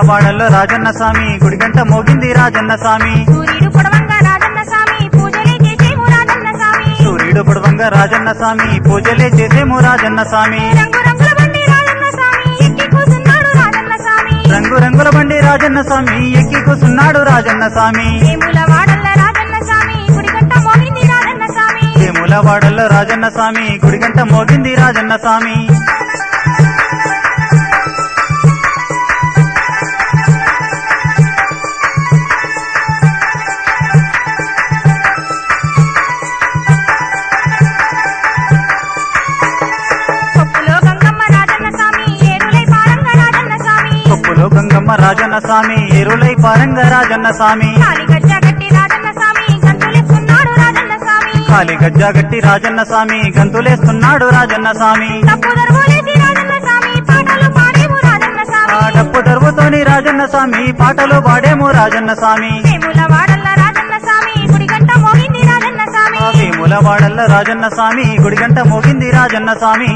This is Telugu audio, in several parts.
వాడల్లో రాజన్న స్వామి గుడిగంట మోగింది రాజన్న స్వామి సూర్యుడు పొడవంగా రాజన్న స్వామి పూజలే చేసేము రాజన్న స్వామి సూర్యుడు పొడవంగా రాజన్న స్వామి పూజలే చేసేము రాజన్న స్వామి రంగు రంగుల బండి రాజన్న స్వామి ఎక్కి కూసున్నాడు రాజన్న స్వామి రంగు రంగుల బండి రాజన్న స్వామి ఎక్కి కూసున్నాడు రాజన్న స్వామి వేముల వాడల్ల రాజన్న స్వామి గుడిగంట మోగింది రాజన్న స్వామి వేముల వాడల్లో రాజన్న స్వామి గుడిగంట మోగింది రాజన్న స్వామి కొప్పులో గంగమ్మ రాజన్న స్వామి ఏరులై పారంగ రాజన్న స్వామి కొప్పులో గంగమ్మ రాజన్న స్వామి ఎరులై పారంగ రాజన్న స్వామి కాలి గజ్జ కట్టి రాజన్న స్వామి గంతులేస్తున్నాడు రాజన్న స్వామి కాలి గజ్జా గట్టి రాజన్న స్వామి గంతులేస్తున్నాడు రాజన్న స్వామి తప్పు దర్వోలేసి రాజన్న స్వామి పాటలు పాడేము రాజన్న ఆ స్వామి డప్పు దరువుతోని రాజన్న స్వామి పాటలు పాడేము రాజన్న స్వామి వేముల వాడల్ల రాజన్న స్వామి గుడిగంట మోగింది రాజన్న స్వామి ఆ వేముల వాడల్ల రాజన్న స్వామి గుడిగంట మోగింది రాజన్న స్వామి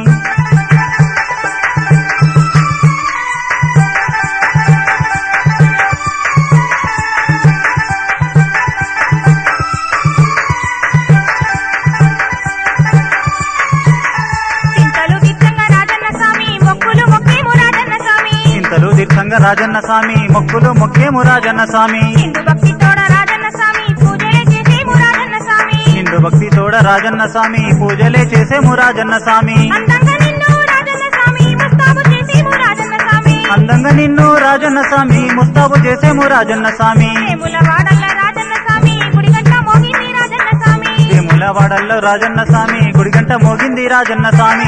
చింతలు దిట్టంగా రాజన్న స్వామి మొక్కులు మొక్కేము రాజన్న స్వామి ఇంతలు దీర్ఘంగా రాజన్న స్వామి మొక్కులు మొక్కేము రాజన్న స్వామి హిందూ భక్తి తోడ రాజన్న స్వామి పూజలే చేసేము రాజన్న స్వామి హిందూ భక్తి తోడ రాజన్న స్వామి పూజలే చేసేము రాజన్న స్వామి అందంగా నిన్ను రాజన్న స్వామి ముస్తాబు చేసేము రాజన్న స్వామి అందంగా నిన్ను రాజన్న స్వామి ముస్తాబు చేసేము రాజన్న స్వామి వేముల వాడల్ల రాజన్న స్వామి గుడిగంట మోగింది రాజన్న స్వామి వేముల వాడల్లో రాజన్న స్వామి గుడిగంట మోగింది రాజన్న స్వామి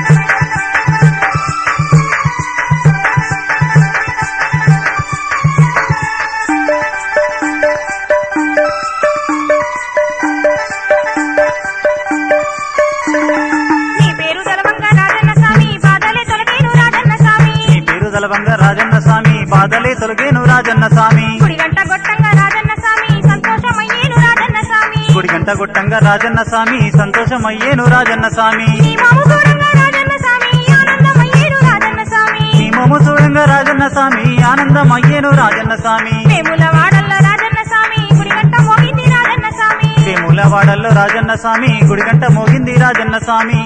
నీ పేరు తెలవంగా రాజన్న స్వామి బాధలే తొలగేను రాజన్న స్వామి నీ పేరు దలవంగా రాజన్న స్వామి బాధలే తొలగేను రాజన్న స్వామి గుడిగంట గొట్టంగా రాజన్న స్వామి సంతోషమయ్యేను రాజన్న స్వామి గుడిగంట గుట్టంగా రాజన్న స్వామి సంతోషమయ్యేను రాజన్న స్వామి నీ మాము దూరంగా రాజన్న స్వామి ఆనందమయ్యేను రాజన్న స్వామి నీ మొమ్ము చూడంగా రాజన్న స్వామి ఆనందమయ్యేను రాజన్న స్వామి వేముల వాడల్ల రాజన్న స్వామి గుడిగంట మోగింది రాజన్న స్వామి వేముల వాడల్లో రాజన్న స్వామి గుడిగంట మోగింది రాజన్న స్వామి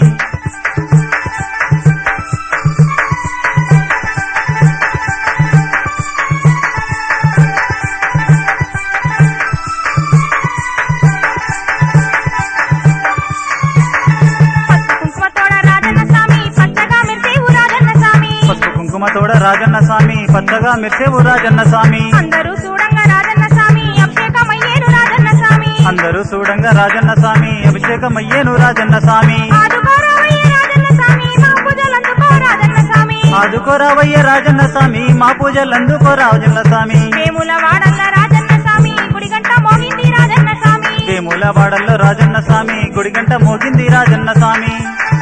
పసుపు కుంకుమ తోడ రాజన్న స్వామి పచ్చగా మెరిసేవు రాజన్న స్వామి పసుపు కుంకుమ తోడ రాజన్న స్వామి పచ్చగా మెరిసేవు రాజన్న స్వామి అందరూ చూడంగా రాజన్న స్వామి అభిషేకమయ్యేను రాజన్న స్వామి అందరూ చూడంగా రాజన్న స్వామి అభిషేకమయ్యేను రాజన్న స్వామి ఆదుకోరావయ్య రాజన్న స్వామి మా పూజలందుకో రాజన్న స్వామి ఆదుకోరావయ్య రాజన్న స్వామి మా పూజలు అందుకో రాజన్న స్వామి వేముల వాడల్ల రాజన్న స్వామి గుడిగంట మోగింది రాజన్న స్వామి వేముల వాడల్లో రాజన్న స్వామి గుడిగంట మోగింది రాజన్న స్వామి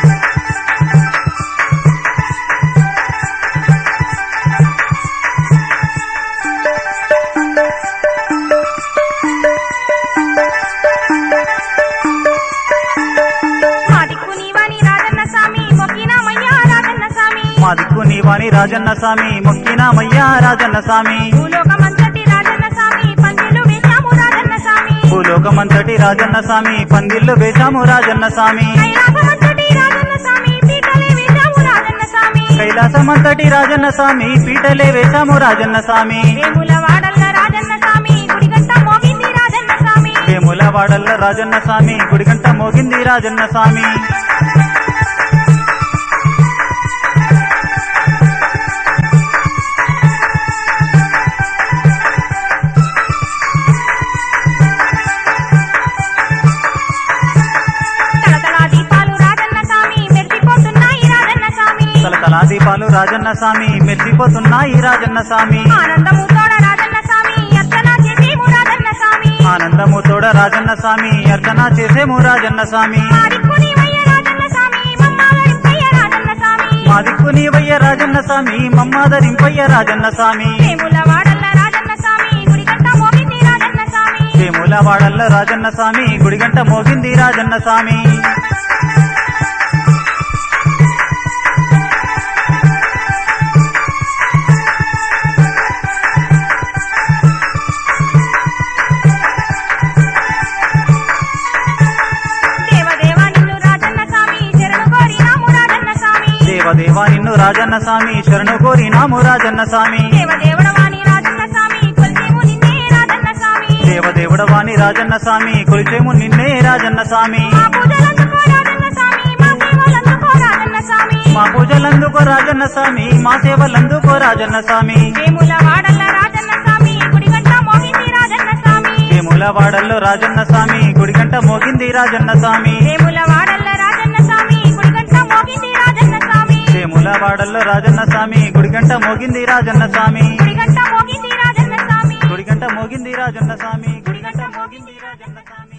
మా దిక్కు నీవాని రాజన్న స్వామి మొక్కినామయ్యా రాజన్న స్వామి మా దిక్కు నీవాణి రాజన్న స్వామి మొక్కినామయ్యా రాజన్న స్వామి భూలోకమంతటి రాజన్న స్వామి పందిళ్ళు వేశాము రాజన్న స్వామి భూలోకమంతటి రాజన్న స్వామి పందిళ్ళు వేశాము రాజన్న స్వామి కైలాసమంతటి రాజన్న స్వామి పీటలే వేశాము రాజన్న స్వామి కైలాసమంతటి రాజన్న స్వామి పీటలే వేశాము రాజన్న స్వామి వేముల వాడల్ల రాజన్న స్వామి గుడిగంట మోగింది రాజన్న స్వామి వేముల వాడల్లో రాజన్న స్వామి గుడిగంట మోగింది రాజన్న స్వామి తలతలా దీపాలు రాజన్న స్వామి మెరిసిపోతున్నాయి రాజన్న స్వామి తలతలా దీపాలు రాజన్న స్వామి మెరిసిపోతున్నాయి రాజన్న స్వామి ఆనందము తోడ రాజన్న స్వామి అర్చన చేసేము రాజన్న స్వామి ఆనందము తోడ రాజన్న స్వామి అర్చన చేసేము రాజన్న స్వామి మా దిక్కు నీవయ్య రాజన్న స్వామి మమ్మాలరింపయ్య రాజన్న స్వామి మా దిక్కు నీవయ్య రాజన్న స్వామి మమ్మాదరింపయ్య రాజన్న స్వామి వేముల వాడల్ల రాజన్న స్వామి గుడిగంట మోగింది రాజన్న స్వామి వేముల వాడల్లో రాజన్న స్వామి గుడిగంట మోగింది రాజన్న స్వామి దేవదేవా నిన్ను రాజన్న స్వామి శరణు కోరినాము రాజన్న స్వామి దేవదేవుడవాణి రాజన్న స్వామి కొలిచేము నిన్నే రాజన్న స్వామి దేవదేవుడవాని రాజన్న స్వామి కొలిచేము నిన్నే రాజన్న స్వామి మా పూజలందుకో రాజన్న స్వామి మా సేవలందుకో రాజన్న స్వామి మా పూజలందుకో రాజన్న స్వామి మా సేవలందుకో రాజన్న స్వామి వేముల వాడల్ల రాజన్న స్వామి గుడిగంట మోగింది రాజన్న స్వామి వేముల వాడల్లో రాజన్న స్వామి గుడిగంట మోగింది రాజన్న స్వామి వేముల వాడల్ల రాజన్న స్వామి గుడిగంట మోగింది రాజన్న స్వామి వేముల వాడల్లో రాజన్న స్వామి గుడిగంట మోగింది రాజన్న స్వామి గుడిగంట మోగింది రాజన్న స్వామి గుడిగంట మోగింది రాజన్న స్వామి గుడిగంట మోగింది రాజన్న స్వామి